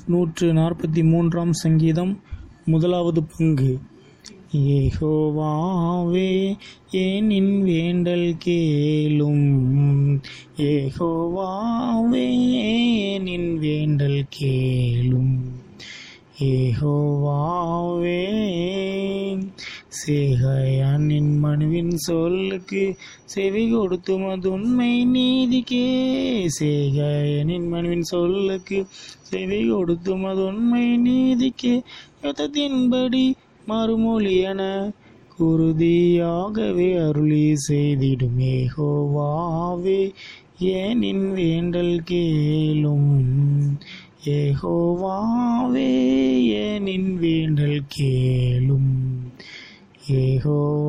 நூற்று நாற்பத்தி மூன்றாம் சங்கீதம் முதலாவது பங்கு ஏகோவாவே ஏனின் வேண்டல் கேளும் ஏகோவாவே ஏனின் வேண்டல் கேளும் ஏகோவாவே சேகையானின் மனுவின் சொல்லுக்கு செவி கொடுத்தும் அது உண்மை நீதிக்கே சேகையனின் மனுவின் சொல்லுக்கு செவி கொடுத்தும் அது உண்மை நீதிக்கே யுத்தத்தின்படி மறுமொழியன குருதியாகவே அருளி செய்திடும் ஏகோவாவே ஏனின் வேண்டல் கேளும் ஏகோவாவே ஏனின் வேண்டல் கேளும் ஏகோவாவே